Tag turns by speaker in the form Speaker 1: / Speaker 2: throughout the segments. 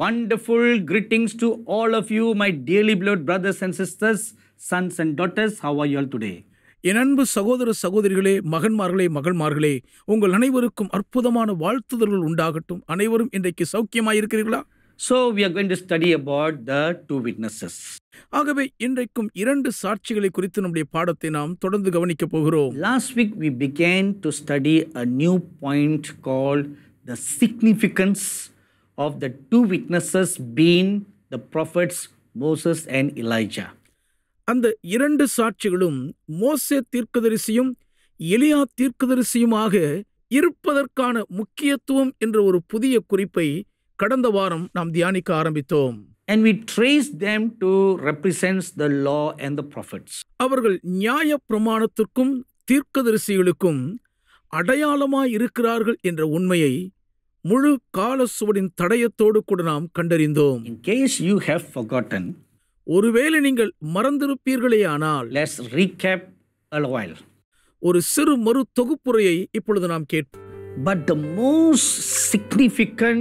Speaker 1: Wonderful greetings to all of you, my dearly beloved brothers and sisters, sons and daughters. How are you all today?
Speaker 2: என் அன்பு சகோதர சகோதரிகளே மகன்மார்களே மகள்மார்களே உங்கள் அனைவருக்கும் அற்புதமான வாழ்த்துதல்கள் உண்டாகட்டும் அனைவரும் இன்றைக்கு சௌக்கியமாயிருக்கிறீர்களா
Speaker 1: So, we are going to study about the two witnesses.
Speaker 2: ஆகவே இன்றைக்கும் இரண்டு சாட்சிகளை குறித்து நம்முடைய பாடத்தை நாம் தொடர்ந்து கவனிக்கப் போகிறோம்
Speaker 1: Last week, we began to study a new point called the significance of the two witnesses being the prophets Moses and Elijah.
Speaker 2: அந்த இரண்டு சாட்சிகளும் மோசே தீர்க்கதரிசியும் எலியா தீர்க்கதரிசியுமாக இருப்பதற்கான முக்கியத்துவம் என்ற ஒரு புதிய குறிப்பை கடந்த வாரம் நாம் தியானிக்க ஆரம்பித்தோம்
Speaker 1: And we traced them to represent the law and the prophets.
Speaker 2: அவர்கள் நியாய பிரமாணத்திற்கும் தீர்க்கதரிசிகளுக்கும் அடையாளமாய் இருக்கிறார்கள் என்ற உண்மையை முழு கால சுவடின் தடயத்தோடு கூட நாம் கண்டறிந்தோம்
Speaker 1: In case you have forgotten,
Speaker 2: ஒருவேளை நீங்கள் மறந்திருப்பீர்களேயானால்
Speaker 1: let's recap a while.
Speaker 2: ஒரு சிறு மறு தொகுப்புரையை இப்பொழுது நாம் கேட்போம்
Speaker 1: But the most significant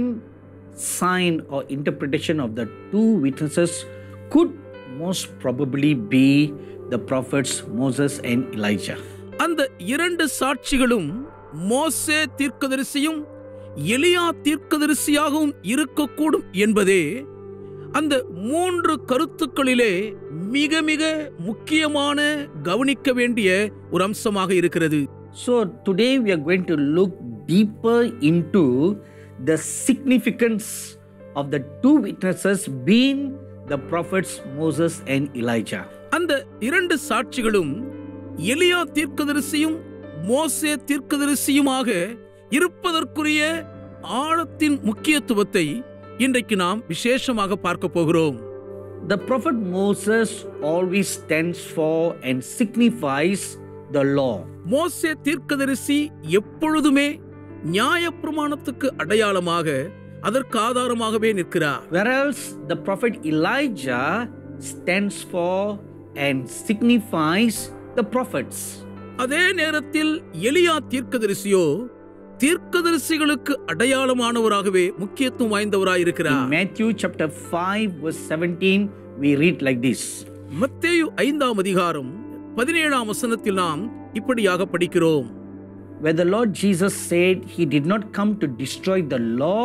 Speaker 1: sign or interpretation of the two witnesses could most probably be the prophets Moses and Elijah.
Speaker 2: அந்த இரண்டு சாட்சிகளும் மோசே தீர்க்கதரிசியும் எலியா தீர்க்கதரிசியாகவும் இருக்கக்கூடும் என்பதே அந்த மூன்று கருத்துக்களிலே மிக மிக முக்கியமான கவனிக்க வேண்டிய ஒரு அம்சமாக இருக்கிறது
Speaker 1: So today we are going to look deeper into the significance of the two witnesses being the prophets Moses and Elijah.
Speaker 2: அந்த இரண்டு சாட்சிகளும் எலியா தீர்க்கதரிசியும் மோசே தீர்க்கதரிசியுமாக இருப்பதற்குரிய ஆழத்தின் முக்கியத்துவத்தை இன்றைக்கு நாம் விசேஷமாக பார்க்க போகிறோம்
Speaker 1: The prophet Moses always stands for and signifies the law.
Speaker 2: மோசே தீர்க்கதரிசி எப்பொழுதுமே நியாயப்பிரமாணத்துக்கு அடையாளமாக அதற்கு ஆதாரமாகவே நிற்கிறார்
Speaker 1: Whereas the prophet Elijah stands for and signifies the prophets.
Speaker 2: அதே நேரத்தில் எலியா தீர்க்கதரிசியோ தீர்க்கதரிசிகளுக்கு அடையாளமானவராகவே முக்கியத்துவம் வாய்ந்தவராயிருக்கிறார்
Speaker 1: In Matthew chapter 5, verse 17, we read like this
Speaker 2: மத்தேயு ஐந்தாம் அதிகாரம் பதினேழாம் வசனத்தில் நாம் இப்படியாக படிக்கிறோம்
Speaker 1: where the Lord Jesus said he did not come to destroy the law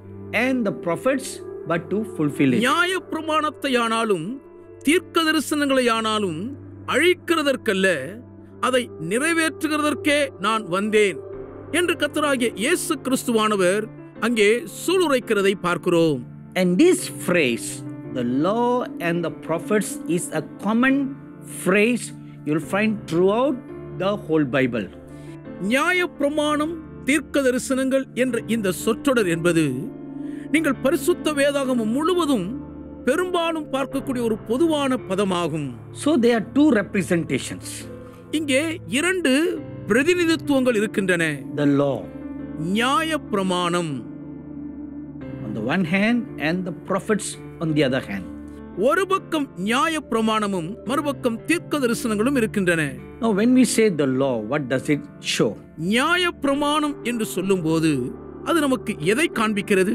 Speaker 1: and the prophets, but to fulfill it.
Speaker 2: நியாய பிரமாணத்தையானாலும் தீர்க்க தரிசனங்களையானாலும் அழிக்கிறதற்கல்ல அதை நிறைவேற்றுகிறதற்கே நான் வந்தேன் என்று கத்தராகிய இயேசு கிறிஸ்துவானவர் அங்கே சூளுரைக்கிறதை பார்க்கிறோம்
Speaker 1: And this phrase, the law and the prophets, is a common phrase you'll find throughout the whole Bible.
Speaker 2: நியாய பிரமாணம் தீர்க்க தரிசனங்கள் என்ற இந்த சொற்றொடர் என்பது நீங்கள் பரிசுத்த வேதாகமம் முழுவதும் பெரும்பாலும் பார்க்கக்கூடிய ஒரு பொதுவான பதமாகும்
Speaker 1: So there are two representations
Speaker 2: இங்கே இரண்டு பிரதிநிதித்துவங்கள் இருக்கின்றன
Speaker 1: the law
Speaker 2: நியாய பிரமாணம்
Speaker 1: on the one hand and the prophets on the other hand.
Speaker 2: ஒரு பக்கம் நியாய பிரமாணமும் மறுபக்கம் தீர்க்க தரிசனங்களும் இருக்கின்றன
Speaker 1: Now, when we say the law, what does it show?
Speaker 2: நியாய பிரமாணம் என்று சொல்லும்போது அது நமக்கு எதை காண்பிக்கிறது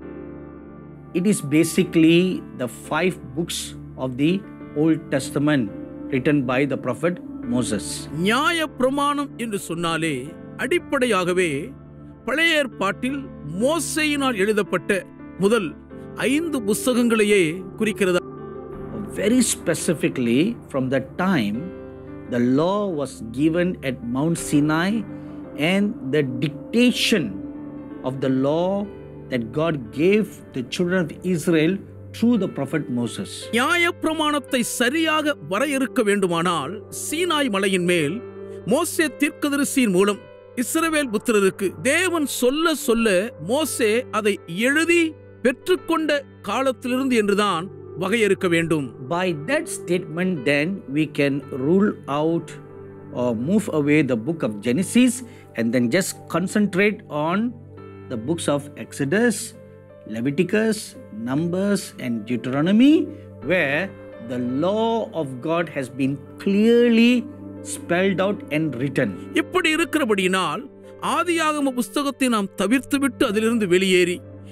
Speaker 1: It is basically the five books of the Old Testament written by the prophet Moses.
Speaker 2: நியாய பிரமாணம் என்று சொன்னாலே அடிப்படையாகவே பழைய ஏற்பாட்டில் மோசையினால் எழுதப்பட்ட முதல் ஐந்து புஸ்தகங்களையே குறிக்கிறதா
Speaker 1: Very specifically, from the time the law was given at Mount Sinai and the dictation of the law that God gave the children of Israel through the prophet Moses.
Speaker 2: நியாய பிரமாணத்தை சரியாக வரையறுக்க வேண்டுமானால் சீனாய் மலையின் மேல் மோசே தீர்க்கதரிசியின் மூலம் இஸ்ரவேல் புத்திரருக்கு தேவன் சொல்ல சொல்ல மோசே அதை எழுதி பெற்றுக்கொண்ட காலத்திலிருந்து என்றுதான் வகையறுக்க வேண்டும்
Speaker 1: By that statement, then we can rule out or move away the book of Genesis and then just concentrate on the books of Exodus, Leviticus, Numbers, and Deuteronomy, where the law of God has been clearly spelled out and written.
Speaker 2: இப்படி இருக்கிறபடியினால் ஆதியாகம புஸ்தகத்தை நாம் தவிர்த்துவிட்டு அதிலிருந்து வெளியேறி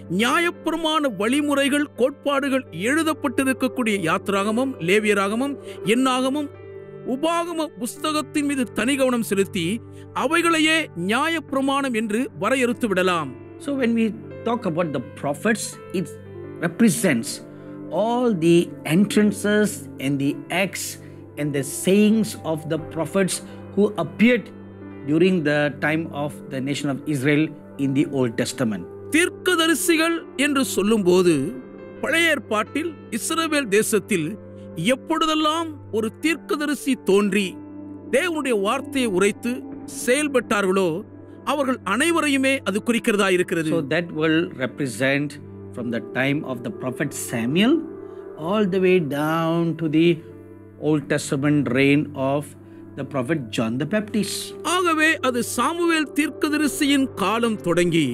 Speaker 2: நியாயப்பிரமாண வழிமுறைகள் கோட்பாடுகள் எழுதப்பட்டிருக்கக்கூடிய யாத்ராகமம் லேவியராகமம் எண்ணாகமம் உபாகம புஸ்தகத்தின் மீது தனி கவனம் செலுத்தி அவைகளையே நியாயப்பிரமாணம் என்று வரையறுத்து விடலாம்
Speaker 1: So when we talk about the prophets, it represents all the entrances and the acts and the sayings of the prophets who appeared during the time of the nation of Israel in the Old Testament.
Speaker 2: தீர்க்கதரிசிகள் என்று சொல்லும்போது பழைய ஏற்பாட்டில் இஸ்ரவேல் தேசத்தில் எப்பொழுதெல்லாம் ஒரு தீர்க்கதரிசி தோன்றி தேவனுடைய வார்த்தையை உரைத்து செயல்பட்டார்களோ அவர்கள் அனைவரையுமே அது குறிக்கிறதா இருக்கிறது
Speaker 1: So that will represent from the time of the prophet Samuel all the way down to the Old Testament reign of the prophet John the Baptist.
Speaker 2: ஆகவே அது சாமுவேல் தீர்க்கதரிசியின் காலம் தொடங்கி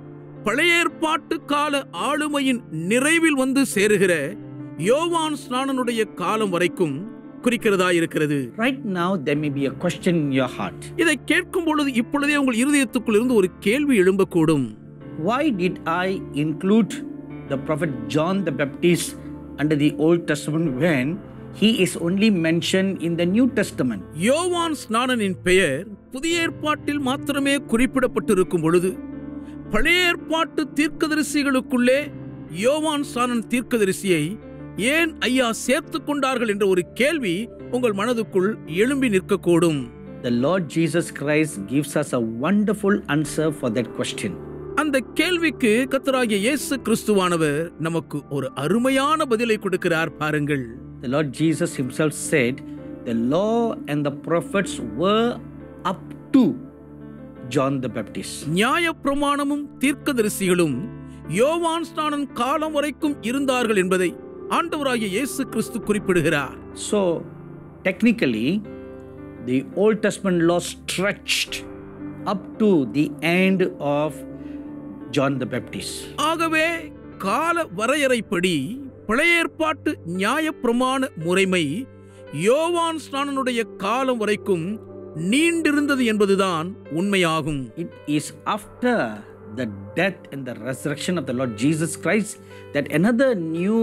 Speaker 2: பழைய ஏற்பாட்டு கால ஆளுமையின் நிறைவில் வந்து சேருகிற யோவான் ஸ்நானனுடைய காலம் வரைக்கும் குறிக்கிறதா இருக்கிறது
Speaker 1: Right now, there may be a question in your heart.
Speaker 2: இதை கேட்கும் பொழுது இப்பொழுதே உங்கள் இருதயத்துக்குள் இருந்து ஒரு கேள்வி எழும்பக்கூடும்
Speaker 1: Why did I include the prophet John the Baptist under the Old Testament when he is only mentioned in the New Testament?
Speaker 2: யோவான் ஸ்நானனின் பெயர் புதிய ஏற்பாட்டில் மாத்திரமே குறிப்பிடப்பட்டிருக்கும் பொழுது பழைய ஏற்பாட்டு தீர்க்கதரிசிகளுக்குள்ளே யோவான் ஸ்நானன் தீர்க்கதரிசியை ஏன் ஐயா சேர்த்துக் கொண்டார்கள் என்ற ஒரு கேள்வி உங்கள் மனதுக்குள் எழும்பி நிற்கக்கூடும்
Speaker 1: The Lord Jesus Christ gives us a wonderful answer for that question.
Speaker 2: அந்த கேள்விக்கு கத்தராகிய இயேசு கிறிஸ்துவானவர் நமக்கு ஒரு அருமையான பதிலை கொடுக்கிறார் பாருங்கள்
Speaker 1: The Lord Jesus himself said, The law and the prophets were up to John the Baptist.
Speaker 2: நியாயப்பிரமாணமும் தீர்க்கதரிசிகளும் யோவான் ஸ்நானன் காலம் வரைக்கும் இருந்தார்கள் என்பதை ஆண்டவராகிய இயேசு கிறிஸ்து குறிப்பிடுகிறார்
Speaker 1: So, technically, the Old Testament law stretched up to the end of John the Baptist.
Speaker 2: ஆகவே கால வரையறைப்படி பழைய ஏற்பாட்டு நியாயப்பிரமாண முறைமை யோவான் ஸ்நானனுடைய காலம் வரைக்கும் நீண்டிருந்தது என்பதுதான் உண்மையாகும்
Speaker 1: It is after the death and the resurrection of the Lord Jesus Christ that another new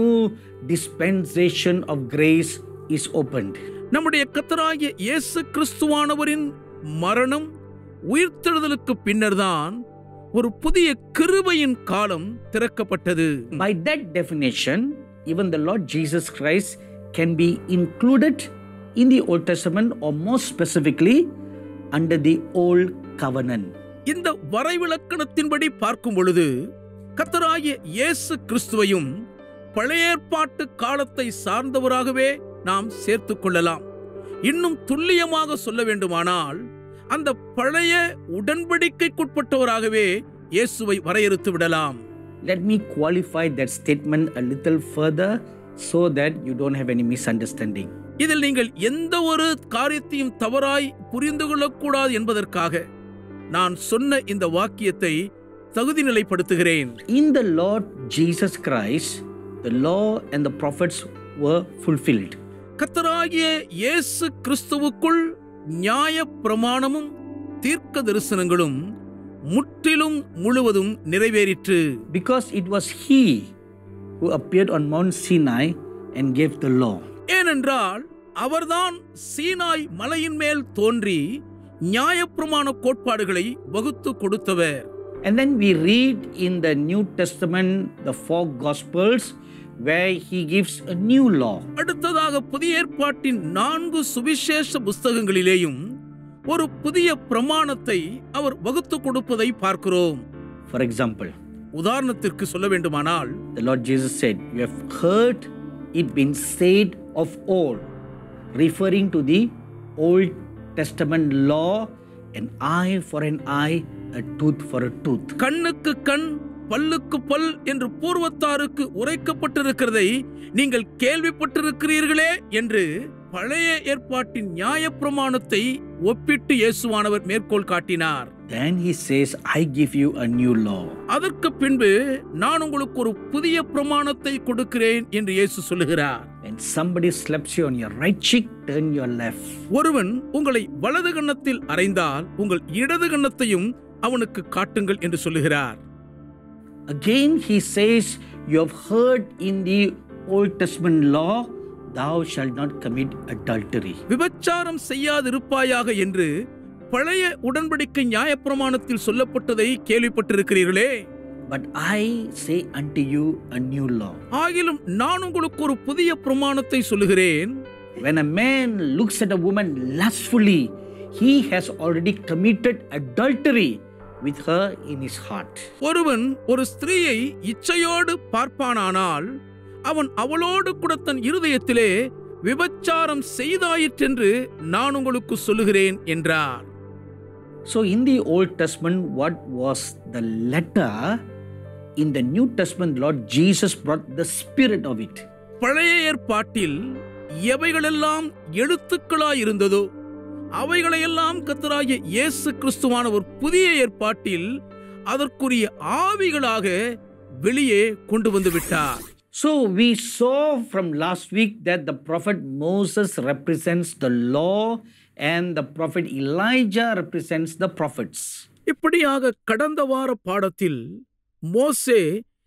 Speaker 1: dispensation of grace is opened.
Speaker 2: நம்முடைய கத்தராகிய இயேசு கிறிஸ்துவானவரின் மரணம் உயிர்த்தெழுதலுக்கு பின்னர்தான் ஒரு புதிய கிருபையின் காலம் திறக்கப்பட்டது
Speaker 1: By that definition, even the Lord Jesus Christ can be included in the Old Testament or more specifically under the Old Covenant.
Speaker 2: இந்த வரைவிலக்கணத்தின்படி பார்க்கும் பொழுது கத்தராகிய இயேசு கிறிஸ்துவையும் பழைய ஏற்பாட்டு காலத்தை சார்ந்தவராகவே நாம் சேர்த்துக் கொள்ளலாம் இன்னும் துல்லியமாக சொல்ல வேண்டுமானால் அந்த பழைய உடன்படிக்கைக்குட்பட்டவராகவே இயேசுவை வரையறுத்து விடலாம்
Speaker 1: Let me qualify that statement a little further so that you don't have any misunderstanding.
Speaker 2: இதில் நீங்கள் எந்த ஒரு காரியத்தையும் தவறாய் புரிந்து கொள்ளக்கூடாது என்பதற்காக நான் சொன்ன இந்த வாக்கியத்தை தகுதி நிலைப்படுத்துகிறேன்
Speaker 1: In the Lord Jesus Christ, the law and the prophets were fulfilled.
Speaker 2: கத்தராகிய இயேசு கிறிஸ்துவுக்குள் நியாய பிரமாணமும் தீர்க்க தரிசனங்களும் முற்றிலும் முழுவதும் நிறைவேறிற்று
Speaker 1: Because it was He who appeared on Mount Sinai and gave the law.
Speaker 2: ஏனென்றால் அவர்தான் சீனாய் மலையின் மேல் தோன்றி நியாயப்பிரமாண கோட்பாடுகளை வகுத்து கொடுத்தவர்
Speaker 1: And then we read in the New Testament the four Gospels where He gives a new law.
Speaker 2: அடுத்ததாக புதிய ஏற்பாட்டின் நான்கு சுவிசேஷ புஸ்தகங்களிலேயும் ஒரு புதிய பிரமாணத்தை அவர் வகுத்து கொடுப்பதை பார்க்கிறோம்
Speaker 1: For example,
Speaker 2: உதாரணத்திற்கு சொல்ல வேண்டுமானால்
Speaker 1: the Lord Jesus said, You have heard it been said of old, referring to the Old Testament law an eye for an eye, a tooth for a tooth.
Speaker 2: கண்ணுக்கு கண் பல்லுக்கு பல் என்று பூர்வத்தாருக்கு உரைக்கப்பட்டிருக்கிறதை நீங்கள் கேள்விப்பட்டிருக்கிறீர்களே என்று பழைய ஏற்பாட்டின் நியாயப்பிரமாணத்தை ஒப்பிட்டு இயேசுவானவர் மேற்கோள் காட்டினார்
Speaker 1: Then He says, I give you a new law.
Speaker 2: அதற்கு பின்பு நான் உங்களுக்கு ஒரு புதிய பிரமாணத்தை கொடுக்கிறேன் என்று இயேசு சொல்லுகிறார்
Speaker 1: When somebody slaps you on your right cheek, turn your left.
Speaker 2: ஒருவன் உங்களை வலது கன்னத்தில் அறைந்தால் உங்கள் இடது கன்னத்தையும் அவனுக்கு காட்டுங்கள் என்று சொல்லுகிறார்
Speaker 1: Again, he says, You have heard in the Old Testament law, thou shalt not commit adultery.
Speaker 2: விபச்சாரம் செய்யாதிருப்பாயாக என்று பழைய உடன்படிக்கை நியாயப்பிரமாணத்தில் சொல்லப்பட்டதை கேள்விப்பட்டிருக்கிறீர்களே
Speaker 1: But I say unto you a new law.
Speaker 2: ஆகிலும் நான் உங்களுக்கு ஒரு புதிய பிரமாணத்தை சொல்லுகிறேன்
Speaker 1: When a man looks at a woman lustfully, he has already committed adultery with her in his heart.
Speaker 2: ஒருவன் ஒரு ஸ்திரீயை இச்சையோடு பார்ப்பானானால் அவன் அவளோடு கூட தன் இருதயத்திலே விபச்சாரம் செய்தாயிற்றென்று நான் உங்களுக்கு சொல்லுகிறேன் என்றார்
Speaker 1: So, in the Old Testament, what was the letter? In the New Testament, Lord Jesus brought the spirit of it.
Speaker 2: பழைய ஏற்பாட்டில் எவைகளெல்லாம் எழுத்துக்களாயிருந்ததோ அவைகளையெல்லாம் கத்தராகிய இயேசு கிறிஸ்துவானவர் புதிய ஏற்பாட்டில் அதற்குரிய ஆவிகளாக வெளியே கொண்டு வந்து விட்டார்
Speaker 1: So, we saw from last week that the prophet Moses represents the law and the prophet Elijah represents the prophets.
Speaker 2: இப்படியாக கடந்த வார பாடத்தில் மோசே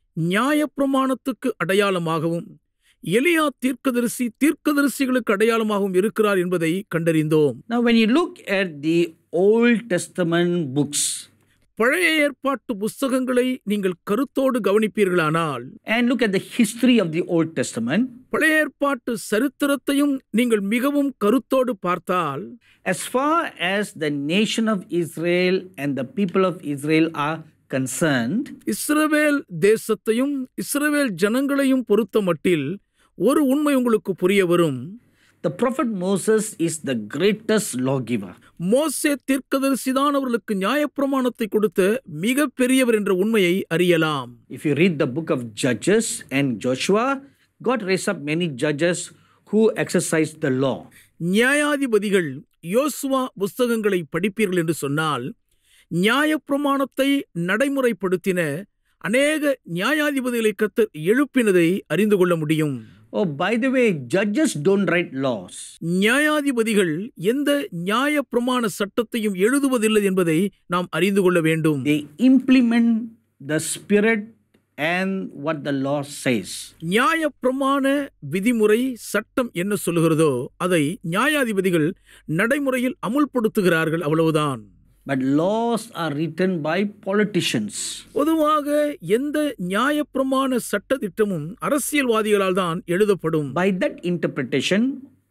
Speaker 2: நியாயப்பிரமாணத்துக்கு அடையாளமாகவும் எலியா தீர்க்கதரிசி தீர்க்கதரிசிகளுக்கு அடையாளமாகவும் இருக்கிறார் என்பதை கண்டறிந்தோம்
Speaker 1: Now, when you look at the Old Testament books
Speaker 2: பழைய ஏற்பாட்டு புஸ்தகங்களை நீங்கள் கருத்தோடு கவனிப்பீர்களானால்
Speaker 1: and look at the history of the Old Testament,
Speaker 2: பழைய ஏற்பாட்டு சரித்திரத்தையும் நீங்கள் மிகவும் கருத்தோடு பார்த்தால்
Speaker 1: as far as the nation of Israel and the people of Israel are concerned,
Speaker 2: இஸ்ரவேல் தேசத்தையும் இஸ்ரவேல் ஜனங்களையும் பொறுத்த மட்டில் ஒரு உண்மை உங்களுக்கு புரிய வரும்
Speaker 1: the prophet Moses is the greatest lawgiver.
Speaker 2: மோசே தீர்க்கதரிசிதான் அவர்களுக்கு நியாயப்பிரமாணத்தை கொடுத்த மிக பெரியவர் என்ற உண்மையை அறியலாம்
Speaker 1: If you read the book of Judges and Joshua, God raised up many judges who exercised the law.
Speaker 2: நியாயாதிபதிகள் யோசுவா புஸ்தகங்களை படிப்பீர்கள் என்று சொன்னால் நியாயப்பிரமாணத்தை நடைமுறைப்படுத்தின அநேக நியாயாதிபதிகளை கத்தர் எழுப்பினதை அறிந்து கொள்ள முடியும்
Speaker 1: Oh, by the way, judges don't write laws.
Speaker 2: நியாயாதிபதிகள் எந்த நியாயப்பிரமாண சட்டத்தையும் எழுதுவதில்லை என்பதை நாம் அறிந்து கொள்ள வேண்டும்
Speaker 1: They implement the spirit and what the law says.
Speaker 2: நியாயப்பிரமாண விதிமுறை சட்டம் என்ன சொல்லுகிறதோ அதை நியாயாதிபதிகள் நடைமுறையில் அமுல்படுத்துகிறார்கள் அவ்வளவுதான்
Speaker 1: But laws are written by politicians.
Speaker 2: பொதுவாக எந்த நியாயப்பிரமாண சட்டத்திட்டமும் அரசியல்வாதிகளால் தான் எழுதப்படும்
Speaker 1: By that interpretation,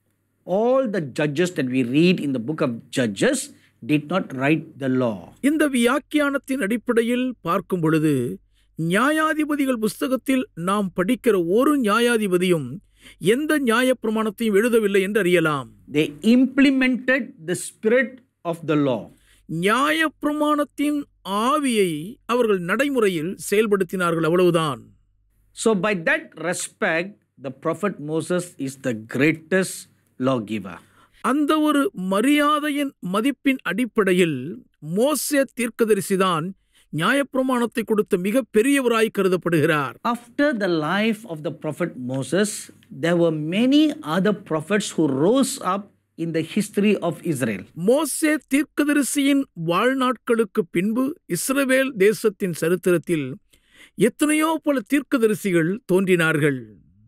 Speaker 1: all the judges that we read in the book of Judges did not write the law.
Speaker 2: இந்த வியாக்கியானத்தின் அடிப்படையில் பார்க்கும் பொழுது நியாயாதிபதிகள் புஸ்தகத்தில் நாம் படிக்கிற ஒரு நியாயாதிபதியும் எந்த நியாயப்பிரமாணத்தையும் எழுதவில்லை என்று அறியலாம்
Speaker 1: They implemented the spirit of the law.
Speaker 2: நியாயப்பிரமாணத்தின் ஆவியை அவர்கள் நடைமுறையில் செயல்படுத்தினார்கள் அவ்வளவுதான்
Speaker 1: So, by that respect, the prophet Moses is the greatest lawgiver.
Speaker 2: அந்த ஒரு மரியாதையின் மதிப்பின் அடிப்படையில் மோசே தீர்க்கதரிசிதான் நியாயப்பிரமாணத்தை கொடுத்த மிக பெரியவராய் கருதப்படுகிறார்
Speaker 1: After the life of the prophet Moses, there were many other prophets who rose up in the history of Israel.
Speaker 2: மோசே தீர்க்கதரிசியின் வாழ்நாட்களுக்கு பின்பு இஸ்ரவேல் தேசத்தின் சரித்திரத்தில் எத்தனையோ பல தீர்க்கதரிசிகள் தோன்றினார்கள்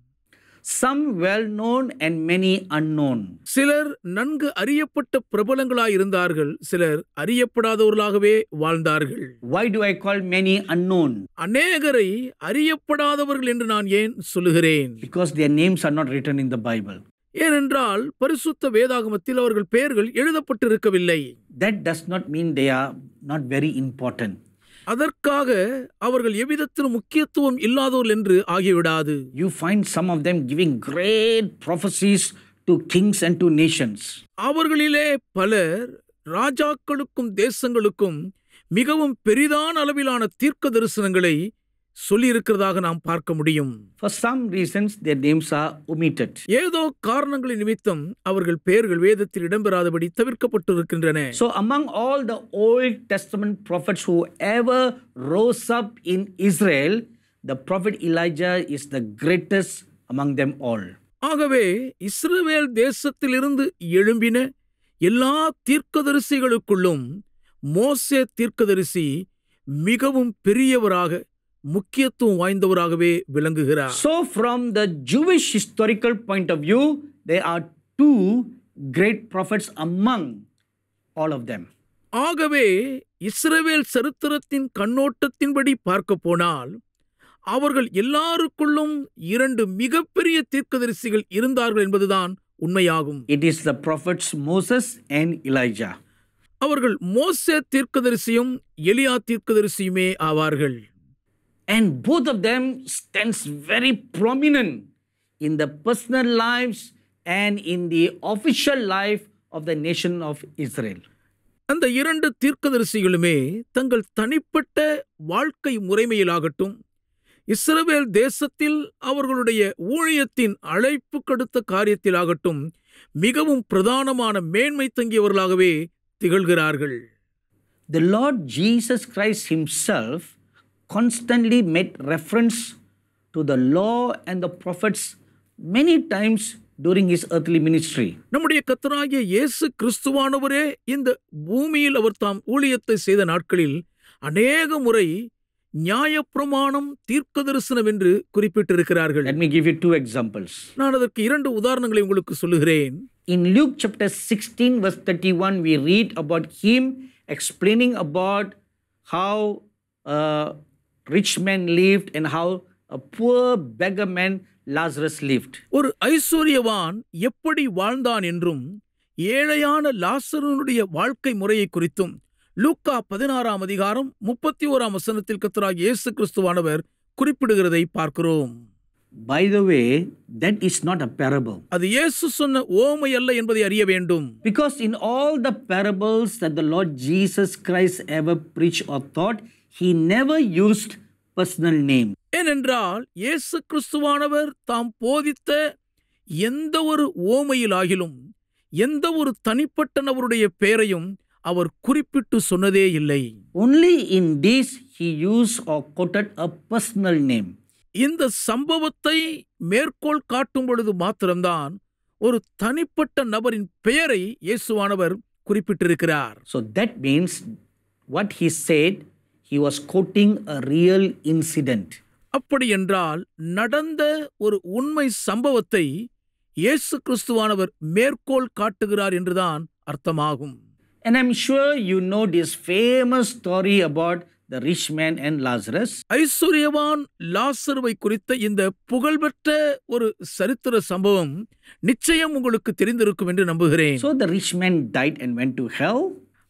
Speaker 1: Some well known and many unknown.
Speaker 2: சிலர் நன்கு அறியப்பட்ட பிரபலங்களாய் இருந்தார்கள் சிலர் அறியப்படாதவர்களாகவே வாழ்ந்தார்கள்
Speaker 1: Why do I call many unknown?
Speaker 2: அநேகரை அறியப்படாதவர்கள் என்று நான் ஏன் சொல்லுகிறேன்
Speaker 1: Because their names are not written in the Bible.
Speaker 2: ஏனென்றால் பரிசுத்த வேதாகமத்தில் அவர்கள் பெயர்கள் எழுதப்பட்டிருக்கவில்லை
Speaker 1: That does not mean they are not very important.
Speaker 2: அதற்காக அவர்கள் எவ்விதத்திலும் முக்கியத்துவம் இல்லாதவர்கள் என்று ஆகிவிடாது
Speaker 1: You find some of them giving great prophecies to kings and to nations.
Speaker 2: அவர்களிலே பலர் ராஜாக்களுக்கும் தேசங்களுக்கும் மிகவும் பெரிதான அளவிலான தீர்க்க தரிசனங்களை சொல்லியிருக்கிறதாக நாம் பார்க்க முடியும்
Speaker 1: For some reasons, their names are omitted.
Speaker 2: ஏதோ காரணங்களின் நிமித்தம் அவர்கள் பெயர்கள் வேதத்தில் இடம்பெறாதபடி தவிர்க்கப்பட்டிருக்கின்றன
Speaker 1: So, among all the Old Testament prophets who ever rose up in Israel, the prophet Elijah is the greatest among them all.
Speaker 2: ஆகவே இஸ்ரவேல் தேசத்திலிருந்து எழும்பின எல்லா தீர்க்கதரிசிகளுக்குள்ளும் மோசே தீர்க்கதரிசி மிகவும் பெரியவராக முக்கியத்துவம் வாய்ந்தவராகவே விளங்குகிறார்
Speaker 1: So, from the Jewish historical point of view, there are two great prophets among all of them.
Speaker 2: ஆகவே இஸ்ரவேல் சரித்திரத்தின் கண்ணோட்டத்தின்படி பார்க்க போனால் அவர்கள் எல்லாருக்குள்ளும் இரண்டு மிகப்பெரிய தீர்க்கதரிசிகள் இருந்தார்கள் என்பதுதான் உண்மையாகும்
Speaker 1: It is the prophets Moses and Elijah.
Speaker 2: அவர்கள் மோசே தீர்க்கதரிசியும் எலியா தீர்க்கதரிசியுமே ஆவார்கள்
Speaker 1: And both of them stands very prominent in the personal lives and in the official life of the nation of Israel.
Speaker 2: அந்த இரண்டு தீர்க்கதரிசிகளுமே தங்கள் தனிப்பட்ட வாழ்க்கை முறைமையிலாகட்டும் இஸ்ரவேல் தேசத்தில் அவர்களுடைய ஊழியத்தின் அழைப்பு கடுத்த காரியத்திலாகட்டும் மிகவும் பிரதானமான மேன்மை தங்கியவர்களாகவே திகழ்கிறார்கள்
Speaker 1: The Lord Jesus Christ Himself constantly made reference to the law and the prophets many times during His earthly ministry.
Speaker 2: நம்முடைய கத்தராகிய இயேசு கிறிஸ்துவானவரே இந்த பூமியில் அவர் தாம் ஊழியத்தை செய்த நாட்களில் அநேக முறை நியாயப்பிரமாணம் தீர்க்க தரிசனம் என்று குறிப்பிட்டிருக்கிறார்கள்
Speaker 1: Let me give you two examples.
Speaker 2: நான் அதற்கு இரண்டு உதாரணங்களை உங்களுக்கு சொல்லுகிறேன்
Speaker 1: In Luke chapter 16, verse 31, we read about him explaining about how a rich man lived and how a poor beggar man Lazarus lived.
Speaker 2: ஒரு ஐஸ்வர்யவான் எப்படி வாழ்ந்தான் என்றும் ஏழையான லாசருனுடைய வாழ்க்கை முறையை குறித்தும் லூக்கா பதினாறாம் அதிகாரம் முப்பத்தி ஓராம் வசனத்தில் கத்தராகிய இயேசு கிறிஸ்துவானவர் குறிப்பிடுகிறதை பார்க்கிறோம்
Speaker 1: By the way, that is not a parable.
Speaker 2: அது இயேசு சொன்ன ஓமை அல்ல என்பதை அறிய வேண்டும்
Speaker 1: Because in all the parables that the Lord Jesus Christ ever preached or taught, he never used personal name.
Speaker 2: ஏனென்றால் இயேசு கிறிஸ்துவானவர் தாம் போதித்த எந்த ஒரு ஓமையிலாகிலும் எந்த ஒரு தனிப்பட்ட நபருடைய பெயரையும் அவர் குறிப்பிட்டு சொன்னதே இல்லை
Speaker 1: Only in this he used or quoted a personal name.
Speaker 2: இந்த சம்பவத்தை மேற்கோள் காட்டும் பொழுது மாத்திரம்தான் ஒரு தனிப்பட்ட நபரின் பெயரை இயேசுவானவர் குறிப்பிட்டிருக்கிறார்
Speaker 1: So that means what he said, he was quoting a real incident.
Speaker 2: அப்படி என்றால் நடந்த ஒரு உண்மை சம்பவத்தை இயேசு கிறிஸ்துவானவர் மேற்கோள் காட்டுகிறார் என்றுதான் அர்த்தமாகும்
Speaker 1: And I'm sure you know this famous story about the rich man and Lazarus.
Speaker 2: ஐஸ்வர்யவான் லாசருவை குறித்த இந்த புகழ்பெற்ற ஒரு சரித்திர சம்பவம் நிச்சயம் உங்களுக்கு தெரிந்திருக்கும் என்று நம்புகிறேன்
Speaker 1: So the rich man died and went to hell.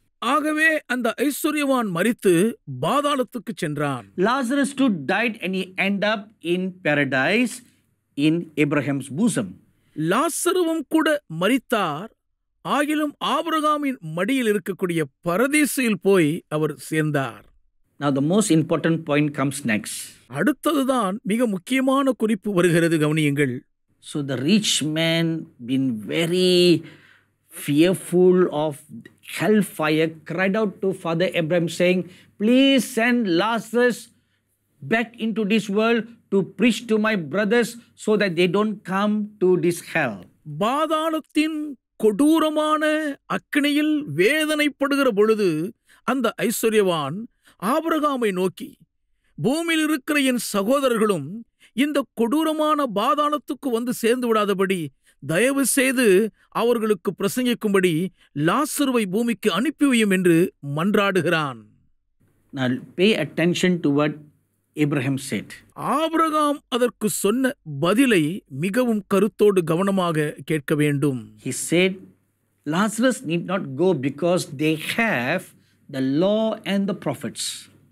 Speaker 2: ஆகவே அந்த ஐஸ்வர்யவான் மரித்து பாதாளத்துக்கு சென்றான்
Speaker 1: Lazarus too died and he ended up in paradise in Abraham's bosom.
Speaker 2: லாசருவும் கூட மரித்தார் ஆகிலும் ஆபிரகாமின் மடியில் இருக்கக்கூடிய பரதேசியில் போய் அவர் சேர்ந்தார்
Speaker 1: Now the most important point comes next.
Speaker 2: அடுத்ததுதான் மிக முக்கியமான குறிப்பு வருகிறது கவனியுங்கள்
Speaker 1: So the rich man been very fearful of hellfire cried out to Father Abraham saying, please send Lazarus back into this world to preach to my brothers so that they don't come to this hell.
Speaker 2: பாதாளத்தின் கொடூரமான அக்கினியில் வேதனைப்படுகிற பொழுது அந்த ஐஸ்வர்யவான் ஆபிரகாமை நோக்கி பூமியில் இருக்கிற என் சகோதரர்களும் இந்த கொடூரமான பாதாளத்துக்கு வந்து சேர்ந்து விடாதபடி தயவு செய்து அவர்களுக்கு பிரசங்கிக்கும்படி லாசருவை பூமிக்கு அனுப்பி வையும் என்று மன்றாடுகிறான்
Speaker 1: Now pay attention to what Abraham said.
Speaker 2: Abraham அதற்கு சொன்ன பதிலை மிகவும் கருத்தோடு கவனமாக கேட்க வேண்டும்
Speaker 1: He said, Lazarus need not go because they have the law and the prophets.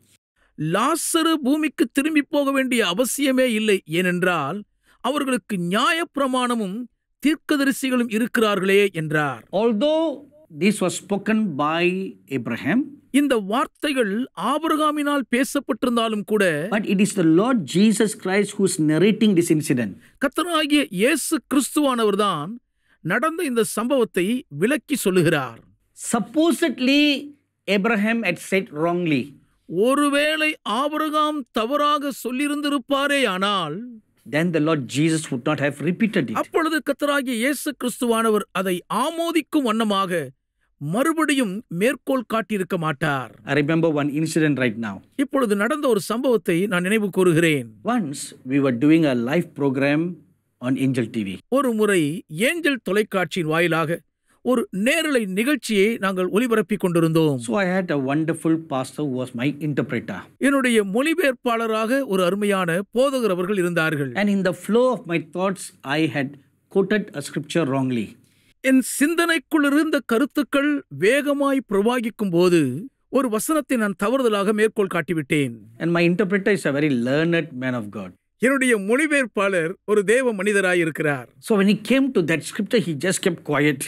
Speaker 2: லாசரு பூமிக்கு திரும்பி போக வேண்டிய அவசியமே இல்லை ஏனென்றால் அவர்களுக்கு நியாயப்பிரமாணமும் தீர்க்கதரிசிகளும் இருக்கிறார்களே என்றார்
Speaker 1: Although this was spoken by Abraham,
Speaker 2: இந்த வார்த்தைகள் ஆபிரகாமினால் பேசப்பட்டிருந்தாலும் கூட
Speaker 1: but it is the Lord Jesus Christ who's narrating this incident.
Speaker 2: கத்தராகிய இயேசு கிறிஸ்துவானவர்தான் நடந்த இந்த சம்பவத்தை விளக்கி சொல்லுகிறார்
Speaker 1: Supposedly, Abraham had said wrongly.
Speaker 2: ஒருவேளை ஆபிரகாம் தவறாக சொல்லியிருந்திருப்பாரே ஆனால்
Speaker 1: Then the Lord Jesus would not have repeated it.
Speaker 2: அப்பொழுது கத்தராகிய இயேசு கிறிஸ்துவானவர் அதை ஆமோதிக்கும் வண்ணமாக மறுபடியும் மேற்கோள் காட்டியிருக்க மாட்டார்
Speaker 1: I remember one incident right now.
Speaker 2: இப்பொழுது நடந்த ஒரு சம்பவத்தை நான் நினைவு கூறுகிறேன்
Speaker 1: Once we were doing a live program on Angel TV.
Speaker 2: ஒரு முறை ஏஞ்சல் தொலைக்காட்சியின் வாயிலாக ஒரு நேரலை நிகழ்ச்சியை நாங்கள் ஒளிபரப்பிக் கொண்டிருந்தோம்
Speaker 1: So I had a wonderful pastor who was my interpreter.
Speaker 2: என்னுடைய மொழிபெயர்ப்பாளராக ஒரு அருமையான போதகர் அவர்கள் இருந்தார்கள்
Speaker 1: And in the flow of my thoughts, I had quoted a scripture wrongly.
Speaker 2: என் சிந்தனைக்குள் இருந்த கருத்துக்கள் வேகமாய் பிரவாகிக்கும் போது ஒரு வசனத்தை நான் தவறுதலாக மேற்கோள் காட்டிவிட்டேன்
Speaker 1: And my interpreter is a very learned man of God.
Speaker 2: என்னுடைய மொழிபெயர்ப்பாளர் ஒரு தேவ மனிதராய் இருக்கிறார்
Speaker 1: So when he came to that scripture, he just kept quiet.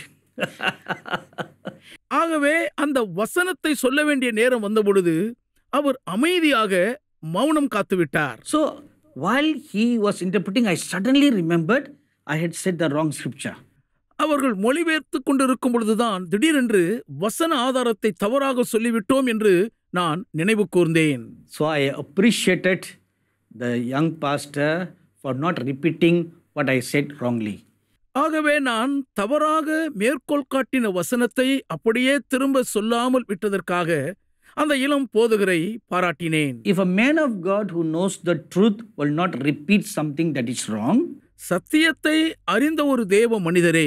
Speaker 2: ஆகவே அந்த வசனத்தை சொல்ல வேண்டிய நேரம் வந்த பொழுது அவர் அமைதியாக மௌனம் காத்துவிட்டார்
Speaker 1: So while he was interpreting, I suddenly remembered I had said the wrong scripture.
Speaker 2: அவர்கள் மொழிபெயர்த்துக் கொண்டிருக்கும் பொழுதுதான் திடீரென்று வசன ஆதாரத்தை தவறாக சொல்லிவிட்டோம் என்று நான் நினைவு கூர்ந்தேன்
Speaker 1: So I appreciated the young pastor for not repeating what I said wrongly.
Speaker 2: ஆகவே நான் தவறாக மேற்கோள் காட்டின வசனத்தை அப்படியே திரும்ப சொல்லாமல் விட்டதற்காக அந்த இளம் போதகரை பாராட்டினேன்
Speaker 1: If a man of God who knows the truth will not repeat something that is wrong,
Speaker 2: சத்தியத்தை அறிந்த ஒரு தேவ மனிதரே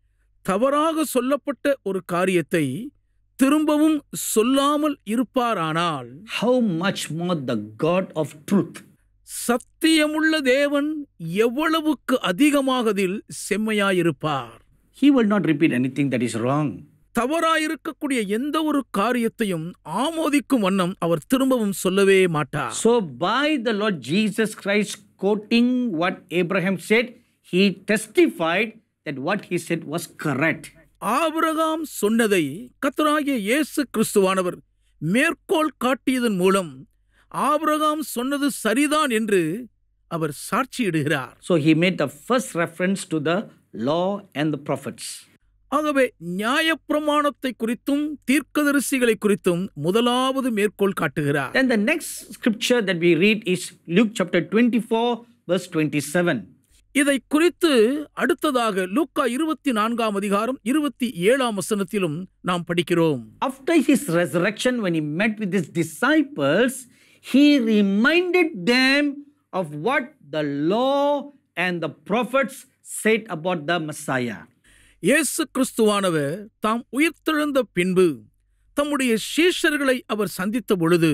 Speaker 2: தவறாக சொல்லப்பட்ட ஒரு காரியத்தை திரும்பவும் சொல்லாமல் இருப்பாரானால்
Speaker 1: how much more the God of truth?
Speaker 2: சத்தியமுள்ள தேவன் எவ்வளவுக்கு அதிகமாக அதில் செம்மையாயிருப்பார்
Speaker 1: He will not repeat anything that is wrong.
Speaker 2: தவறாயிருக்கக்கூடிய எந்த ஒரு காரியத்தையும் ஆமோதிக்கும் வண்ணம் அவர் திரும்பவும் சொல்லவே மாட்டார்
Speaker 1: So, by the Lord Jesus Christ quoting what Abraham said, he testified that what he said was correct.
Speaker 2: Abraham சொன்னதை கத்தராகிய இயேசு கிறிஸ்துவானவர் மேற்கோள் காட்டியதன் மூலம் ஆபிரகாம் சொன்னது சரிதான் என்று அவர் சாட்சியிடுகிறார்
Speaker 1: So, he made the first reference to the law and the prophets.
Speaker 2: ஆகவே நியாயப்பிரமாணத்தை குறித்தும் தீர்க்கதரிசிகளை குறித்தும் முதலாவது மேற்கோள் காட்டுகிறார்
Speaker 1: Then the next scripture that we read is Luke chapter 24, verse 27.
Speaker 2: இதை குறித்து அடுத்ததாக லூக்கா இருபத்தி நான்காம் அதிகாரம் இருபத்தி ஏழாம் வசனத்திலும் நாம் படிக்கிறோம்
Speaker 1: After his resurrection, when he met with his disciples, he reminded them of what the law and the prophets said about the Messiah.
Speaker 2: இயேசு கிறிஸ்துவானவர் தாம் உயிர்த்தெழுந்த பின்பு தம்முடைய சீஷர்களை அவர் சந்தித்த பொழுது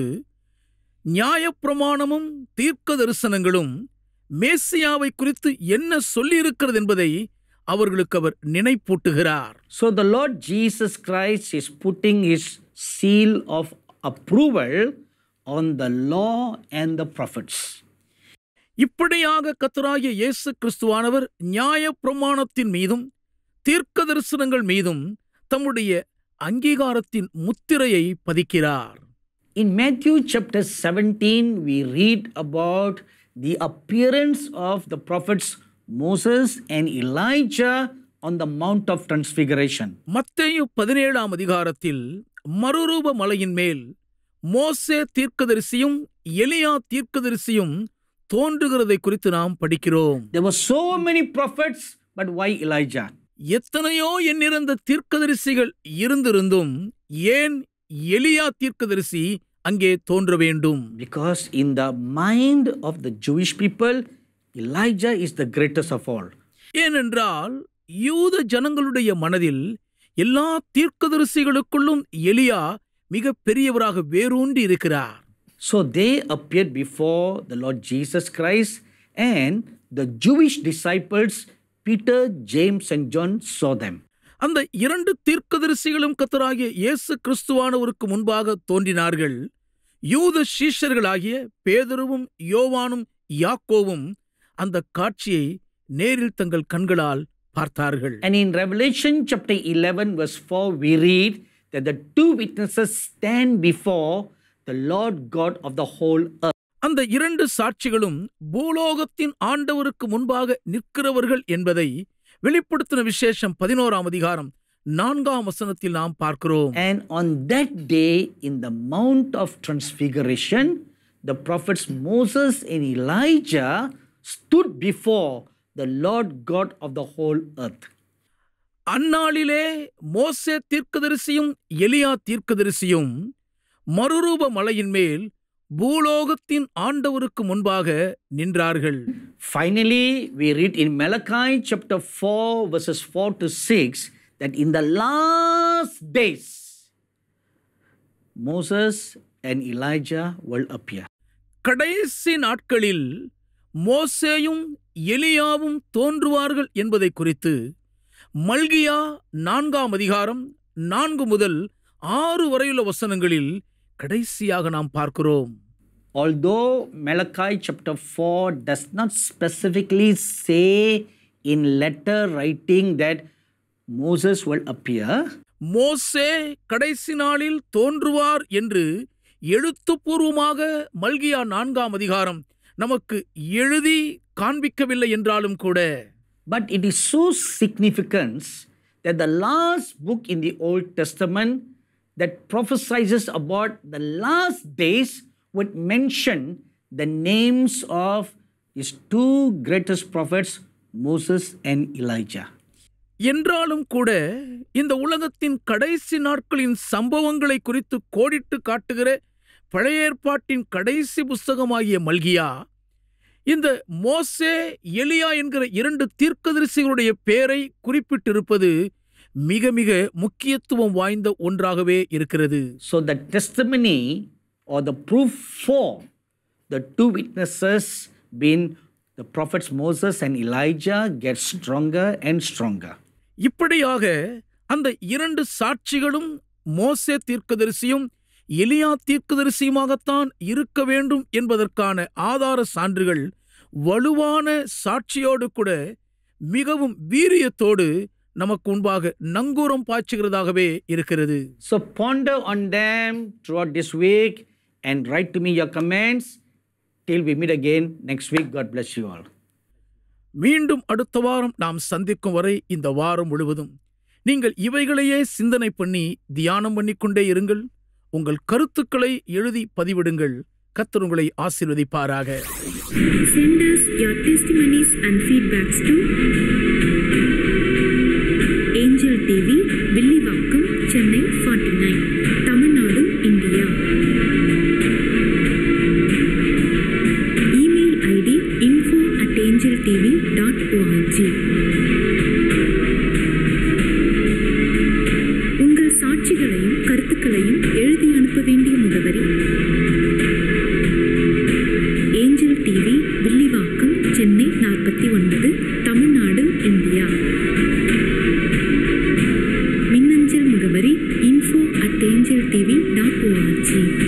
Speaker 2: நியாயப்பிரமாணமும் தீர்க்க தரிசனங்களும் மேசியாவை குறித்து என்ன சொல்லியிருக்கிறது என்பதை அவர்களுக்கு அவர் நினைப்பூட்டுகிறார்
Speaker 1: So the Lord Jesus Christ is putting his seal of approval on the law and the prophets.
Speaker 2: இப்படியாக கத்தராகிய இயேசு கிறிஸ்துவானவர் நியாயப்பிரமாணத்தின் மீதும் தீர்க்க தரிசனங்கள் மீதும் தம்முடைய அங்கீகாரத்தின் முத்திரையை பதிக்கிறார்
Speaker 1: In Matthew chapter 17, we read about the appearance of the prophets Moses and Elijah on the Mount of Transfiguration.
Speaker 2: மத்தேயு பதினேழாம் அதிகாரத்தில் மறுரூப மலையின் மேல் மோசே தீர்க்கதரிசியும் எலியா தீர்க்கதரிசியும் தோன்றுகிறதை குறித்து நாம் படிக்கிறோம்
Speaker 1: There were so many prophets, but why Elijah?
Speaker 2: எத்தனையோ எண்ணிறந்த தீர்க்கதரிசிகள் இருந்திருந்தும் ஏன் எலியா தீர்க்கதரிசி அங்கே தோன்ற வேண்டும்
Speaker 1: Because in the mind of the Jewish people, Elijah is the greatest of all.
Speaker 2: ஏனென்றால் யூத ஜனங்களுடைய மனதில் எல்லா தீர்க்கதரிசிகளுக்குள்ளும் எலியா மிக பெரியவராக வேரூன்றி இருக்கிறார்
Speaker 1: So they appeared before the Lord Jesus Christ, and the Jewish disciples, Peter, James, and John, saw them.
Speaker 2: அந்த இரண்டு தீர்க்கதரிசிகளும் கத்தராகிய இயேசு கிறிஸ்துவானவருக்கு முன்பாக தோன்றினார்கள் யூத சீஷர்களாகிய பேதருவும் யோவானும் யாக்கோவும் அந்த காட்சியை நேரில் தங்கள் கண்களால் பார்த்தார்கள்
Speaker 1: And in Revelation chapter 11, verse 4, we read that the two witnesses stand before the Lord God of the whole earth.
Speaker 2: அந்த இரண்டு சாட்சிகளும் பூலோகத்தின் ஆண்டவருக்கு முன்பாக நிற்கிறவர்கள் என்பதை வெளிப்படுத்தின விசேஷம் பதினோராம் அதிகாரம் நான்காம் வசனத்தில் நாம் பார்க்கிறோம்
Speaker 1: And on that day, in the Mount of Transfiguration, the prophets Moses and Elijah stood before the Lord God of the whole earth.
Speaker 2: அந்நாளிலே மோசே தீர்க்கதரிசியும் எலியா தீர்க்கதரிசியும் மறுரூப மலையின் மேல் பூலோகத்தின் ஆண்டவருக்கு முன்பாக நின்றார்கள்
Speaker 1: Finally, we read in Malachi chapter 4, verses 4 to 6, that in the last days, Moses and Elijah will appear.
Speaker 2: கடைசி நாட்களில் மோசேயும் எலியாவும் தோன்றுவார்கள் என்பதை குறித்து மல்கியா நான்காம் அதிகாரம் நான்கு முதல் ஆறு வரையுள்ள வசனங்களில் கடைசியாக நாம் பார்க்கிறோம்
Speaker 1: Although Malachi chapter 4 does not specifically say in letter writing that Moses will appear,
Speaker 2: மோசே கடைசி நாளில் தோன்றுவார் என்று எழுத்துப்பூர்வமாக மல்கியா நான்காம் அதிகாரம் நமக்கு எழுதி காண்பிக்கவில்லை என்றாலும் கூட
Speaker 1: but it is so significant that the last book in the Old Testament that prophesies about the last days would mention the names of his two greatest prophets, Moses and Elijah.
Speaker 2: என்றாலும் கூட இந்த உலகத்தின் கடைசி நாட்களின் சம்பவங்களை குறித்து கோடிட்டு காட்டுகிற பழைய ஏற்பாட்டின் கடைசி புஸ்தகமாகிய மல்கியா இந்த மோசே எலியா என்கிற இரண்டு தீர்க்கதரிசிகளுடைய பெயரை குறிப்பிட்டிருப்பது மிக மிக முக்கியத்துவம் வாய்ந்த ஒன்றாகவே இருக்கிறது
Speaker 1: So the testimony or the proof for the two witnesses being the prophets Moses and Elijah gets stronger and stronger.
Speaker 2: இப்படியாக அந்த இரண்டு சாட்சிகளும் மோசே தீர்க்கதரிசியும் எலியா தீர்க்கதரிசியுமாகத்தான் இருக்க வேண்டும் என்பதற்கான ஆதார சான்றுகள் வலுவான சாட்சியோடு கூட மிகவும் வீரியத்தோடு நமக்கு முன்பாக நங்கூரம் பாய்ச்சுகிறதாகவே இருக்கிறது
Speaker 1: So ponder on them throughout this week and write to me your comments. Till we meet again next week. God bless you all.
Speaker 2: மீண்டும் அடுத்த வாரம் நாம் சந்திக்கும் வரை இந்த வாரம் முழுவதும் நீங்கள் இவைகளையே சிந்தனை பண்ணி தியானம் பண்ணிக்கொண்டே இருங்கள் உங்கள் கருத்துக்களை எழுதி பதிவிடுங்கள் கர்த்தர் உங்களை ஆசீர்வதிப்பாராக
Speaker 3: Send us your testimonies and feedbacks to Angel TV, Villivakkam, Chennai 49, Tamil Nadu, India. Email ID info at angeltv.org. உங்கள் சாட்சிகளையும் கருத்துக்களையும் எழுதி அனுப்ப வேண்டிய முகவரி ஏஞ்சல் டிவி வில்லிவாக்கம் சென்னை நாற்பத்தி ஒன்பது தமிழ்நாடு இந்தியா மின்னஞ்சல் முகவரி info at angel TV dot O R G